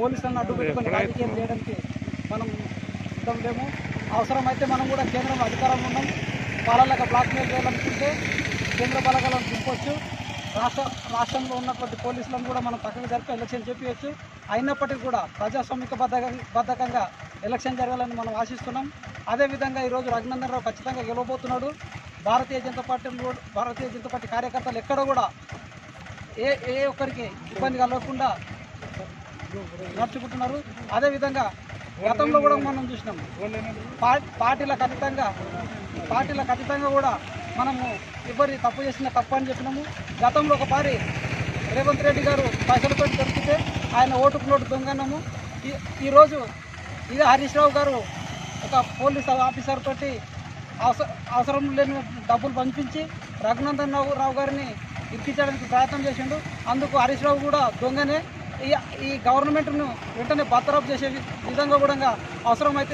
పోలీసులను అడ్డు పెట్టుకొని రాజకీయం చేయడానికి మనం సిద్ధం లేము అవసరమైతే మనం కూడా కేంద్రం అధికారంలో ఉన్నాం వాళ్ళకి బ్లాక్మెయిల్ చేయాలనుకుంటే కేంద్ర బలగాలను దింపొచ్చు రాష్ట్ర రాష్ట్రంలో ఉన్నటువంటి పోలీసులను కూడా మనం పక్కకు జరిపి ఎలక్షన్ చెప్పవచ్చు అయినప్పటికీ కూడా ప్రజాస్వామిక బద్ధ బద్ధకంగా ఎలక్షన్ జరగాలని మనం ఆశిస్తున్నాం అదేవిధంగా ఈరోజు రఘునందన్ రావు ఖచ్చితంగా గెలవబోతున్నాడు భారతీయ జనతా పార్టీ కూడా- భారతీయ జనతా పార్టీ కార్యకర్తలు ఎక్కడ కూడా ఏ ఏ ఒక్కరికి ఇబ్బంది కలగకుండా నడుచుకుంటున్నారు అదేవిధంగా గతంలో కూడా మనం చూసినాం పా- పార్టీలకు అతీతంగా పార్టీలకు అతీతంగా కూడా మనము ఎవరి తప్పు చేసిన తప్పు అని చెప్పినాము గతంలో ఒక పారి రేవంత్ రెడ్డి గారు పైసలతో దొరికితే ఆయన ఓటుకు నోటు దొంగన్నాము ఈ ఈరోజు ఇది హరీష్ రావు గారు ఒక పోలీస్ ఆఫీసర్ తోటి అవసర అవసరం లేని డబ్బులు పంపించి రఘునందన్ రావు రావు గారిని ఇరికించడానికి ప్రయత్నం చేసిండు అందుకు హరీష్ రావు కూడా దొంగనే ఈ ఈ గవర్నమెంట్ను వెంటనే బర్తరఫ్ చేసే వి- విధంగా కూడా అవసరమైతే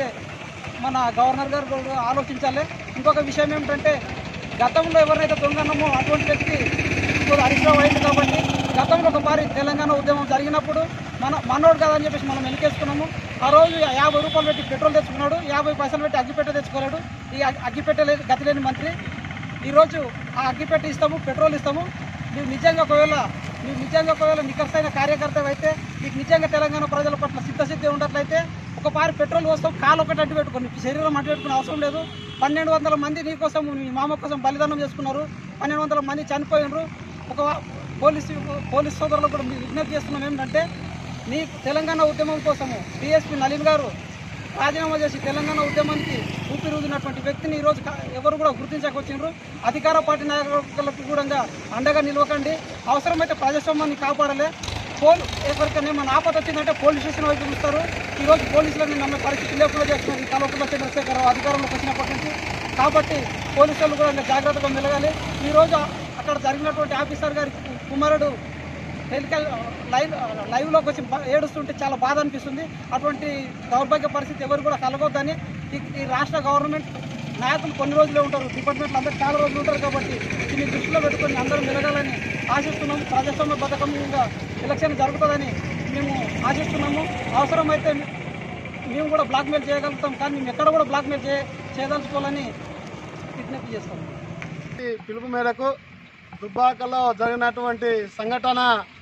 మన గవర్నర్ గారు కూడా ఆలోచించాలి ఇంకొక విషయం ఏమిటంటే గతంలో ఎవరైతే దొంగనమో అటువంటి వ్యక్తి ఇప్పుడు హరీష్ రావు అయింది కాబట్టి గతంలో ఒకసారి తెలంగాణ ఉద్యమం జరిగినప్పుడు మన మనోడు కాదని చెప్పేసి మనం వెనకేసుకున్నాము ఆ రోజు యాభై రూపాయలు పెట్టి పెట్రోల్ తెచ్చుకున్నాడు యాభై పైసలు పెట్టి అగ్గిపెట్టె తెచ్చుకోలేడు ఈ అగ్గి- అగ్గిపెట్టె లేదు గతి లేని మంత్రి ఈరోజు ఆ అగ్గిపెట్టె ఇస్తాము పెట్రోల్ ఇస్తాము నువ్వు నిజంగా ఒకవేళ నువ్వు నిజంగా ఒకవేళ నికర్సైన కార్యకర్త అయితే నీకు నిజంగా తెలంగాణ ప్రజల పట్ల సిద్ధసిద్ధి ఉన్నట్లయితే ఒక పారి పెట్రోల్ వస్తావు కాలు ఒకటి అడ్డు పెట్టుకో నీ శరీరం అడ్డు పెట్టుకునే అవసరం లేదు పన్నెండు వందల మంది నీ కోసం నీ మామ కోసం బలిదానం చేసుకున్నారు పన్నెండు వందల మంది చనిపోయినారు ఒక పోలీసు పోలీస్ సోదరులకు కూడా మేము విజ్ఞప్తి చేస్తున్నాం ఏంటంటే నీ తెలంగాణ ఉద్యమం కోసము డిఎస్పీ నలీన్ గారు రాజీనామా చేసి తెలంగాణ ఉద్యమానికి ఊపిరుదినటువంటి వ్యక్తిని ఈరోజు కా- ఎవరు కూడా గుర్తించకొచ్చిండ్రు అధికార పార్టీ నాయకులకు కూడా అండగా నిలవకండి అవసరమైతే ప్రజాస్వామ్యాన్ని కాపాడాలి పోల్ ఎవరికైనా మన ఆపద వచ్చిందంటే పోలీస్ స్టేషన్ వైపు చూస్తారు ఈరోజు పోలీసులని నమ్మే పరిస్థితి లేకుండా చేస్తున్నారు ఈ కల్వకుంట్ల చంద్రశేఖర్ రావు అధికారంలోకి వచ్చినప్పటి నుంచి కాబట్టి పోలీసు వాళ్ళు కూడా ఇంకా జాగ్రత్తగా మెలగాలి ఈరోజు అక్కడ జరిగినటువంటి ఆఫీసర్ గారి కుమారుడు హెలికల్ లైవ్ లైవ్లోకి వచ్చి బా- ఏడుస్తుంటే చాలా బాధ అనిపిస్తుంది అటువంటి దౌర్భాగ్య పరిస్థితి ఎవరు కూడా కలగొద్దని ఈ ఈ రాష్ట్ర గవర్నమెంట్ నాయకులు కొన్ని రోజులే ఉంటారు డిపార్ట్మెంట్లు అందరూ చాలా రోజులు ఉంటారు కాబట్టి దీన్ని దృష్టిలో పెట్టుకొని అందరూ మెలగాలని ఆశిస్తున్నాము ప్రజాస్వామ్య పథకంగా ఎలక్షన్ జరుగుతుందని మేము ఆశిస్తున్నాము అవసరమైతే మేము కూడా బ్లాక్మెయిల్ చేయగలుగుతాం కానీ మేము ఎక్కడ కూడా బ్లాక్మెయిల్ చే చేయదలుచుకోవాలని విజ్ఞప్తి చేస్తాము ఈ పిలుపు మేరకు దుబ్బాకలో జరిగినటువంటి సంఘటన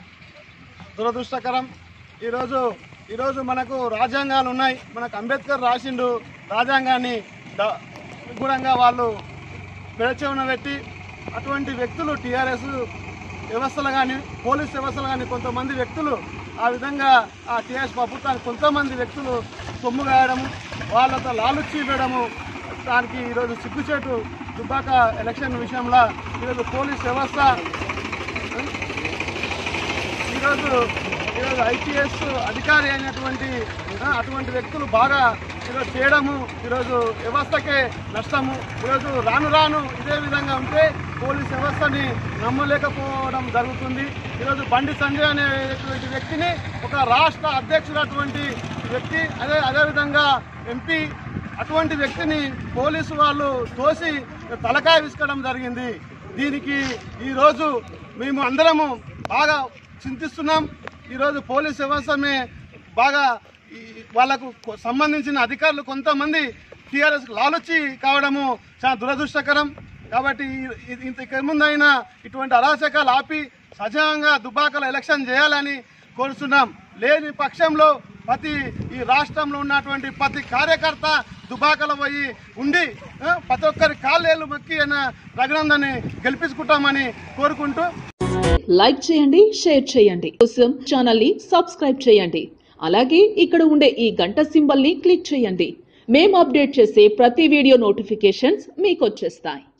దురదృష్టకరం ఈరోజు ఈరోజు మనకు రాజ్యాంగాలు ఉన్నాయి మనకు అంబేద్కర్ రాసిండు రాజ్యాంగాన్ని ద- అనుగుణంగా వాళ్ళు పెడచెవున పెట్టి అటువంటి వ్యక్తులు టీఆర్ఎస్ వ్యవస్థలు కానీ పోలీస్ వ్యవస్థలు కానీ కొంతమంది వ్యక్తులు ఆ విధంగా ఆ టీఆర్ఎస్ ప్రభుత్వానికి కొంతమంది వ్యక్తులు సొమ్ము గాయడము వాళ్ళతో లాలుచి ఇవ్వడము దానికి ఈరోజు సిగ్గుచేటు దుబ్బాక ఎలక్షన్ విషయంలో ఈరోజు పోలీస్ వ్యవస్థ ఈరోజు ఈరోజు ఐపీఎస్ అధికారి అయినటువంటి ఆ, అటువంటి వ్యక్తులు బాగా ఈరోజు చేయడము ఈరోజు వ్యవస్థకే నష్టము ఈరోజు రాను రాను ఇదే విధంగా ఉంటే పోలీస్ వ్యవస్థని నమ్మలేకపోవడం జరుగుతుంది ఈరోజు బండి సంజయ్ అనేటువంటి వ్యక్తిని ఒక రాష్ట్ర అధ్యక్షుడు అటువంటి వ్యక్తి అదే అదేవిధంగా ఎంపీ అటువంటి వ్యక్తిని పోలీసు వాళ్ళు తోసి తలకాయ విసుకోవడం జరిగింది దీనికి ఈరోజు మేము అందరము బాగా చింతిస్తున్నాం ఈరోజు పోలీస్ వ్యవస్థనే బాగా ఈ వాళ్ళకు కొ- సంబంధించిన అధికారులు కొంతమంది టీఆర్ఎస్ లాలొచ్చి కావడము చాలా దురదృష్టకరం కాబట్టి ఈ- ఇది ఇంత ముందైనా ఇటువంటి అరాచకాలు ఆపి సజావంగా దుబాకల ఎలక్షన్ చేయాలని కోరుతున్నాం లేని పక్షంలో ప్రతి ఈ రాష్ట్రంలో ఉన్నటువంటి ప్రతి కార్యకర్త దుబాకల పోయి ఉండి ఆ, ప్రతి ఒక్కరి కాళ్ళేళ్ళు మొక్కి అయిన రఘునందని గెలిపించుకుంటామని కోరుకుంటూ లైక్ చేయండి షేర్ చేయండి కోసం ఛానల్ ని సబ్స్క్రైబ్ చేయండి అలాగే ఇక్కడ ఉండే ఈ గంట సింబల్ ని క్లిక్ చేయండి మేము అప్డేట్ చేసే ప్రతి వీడియో నోటిఫికేషన్స్ మీకు వచ్చేస్తాయి